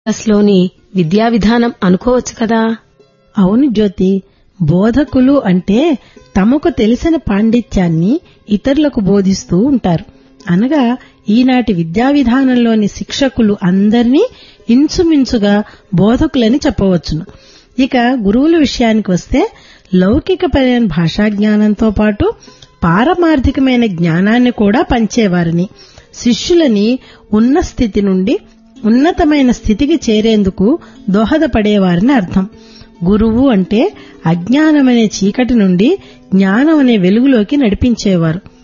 క్లాస్లోని విద్యా విధానం అనుకోవచ్చు కదా అవును జ్యోతి బోధకులు అంటే తమకు తెలిసిన పాండిత్యాన్ని ఇతరులకు బోధిస్తూ ఉంటారు అనగా ఈనాటి విద్యా విధానంలోని శిక్షకులు అందరినీ ఇంచుమించుగా బోధకులని చెప్పవచ్చును ఇక గురువుల విషయానికి వస్తే లౌకికపరమైన భాషా జ్ఞానంతో పాటు పారమార్థికమైన జ్ఞానాన్ని కూడా పంచేవారని శిష్యులని ఉన్న స్థితి నుండి ఉన్నతమైన స్థితికి చేరేందుకు దోహదపడేవారని అర్థం గురువు అంటే అజ్ఞానమనే చీకటి నుండి జ్ఞానం అనే వెలుగులోకి నడిపించేవారు